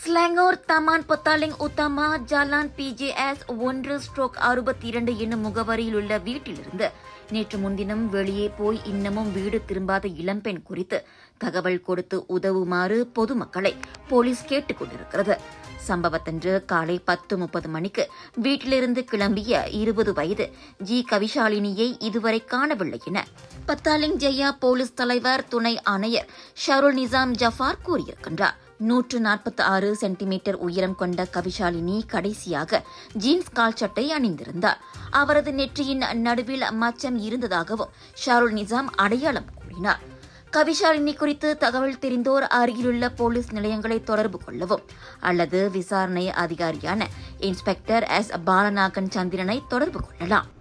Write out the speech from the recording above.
Selangor Taman Petaling Utama Jalan PJS ஒன்று stroke அறுபத்தி இரண்டு என்னும் முகவரியில் உள்ள வீட்டிலிருந்து நேற்று முன்தினம் வெளியே போய் இன்னமும் வீடு திரும்பாத இளம்பெண் குறித்து தகவல் கொடுத்து உதவுமாறு பொதுமக்களை போலீஸ் கேட்டுக் கொண்டிருக்கிறது சம்பவத்தன்று காலை பத்து முப்பது மணிக்கு வீட்டிலிருந்து கிளம்பிய இருபது வயது ஜி கவிஷாலினியை இதுவரை காணவில்லை என பத்தாலிங் ஜெயா போலீஸ் தலைவர் துணை ஆணையர் ஷருல் நிசாம் ஜஃபார் கூறியிருக்கின்றார் நூற்று நாற்பத்தி ஆறு சென்டிமீட்டர் உயரம் கொண்ட கவிஷாலினி கடைசியாக ஜீன்ஸ் கால் சட்டை அணிந்திருந்தார் அவரது நெற்றியின் நடுவில் மச்சம் இருந்ததாகவும் ஷாருல் நிசாம் அடையாளம் கூறினார் கவிஷாலினி குறித்து தகவல் தெரிந்தோர் அருகிலுள்ள போலீஸ் நிலையங்களை தொடர்பு கொள்ளவும் அல்லது விசாரணை அதிகாரியான இன்ஸ்பெக்டர் எஸ் பாலநாகன் சந்திரனை தொடர்பு கொள்ளலாம்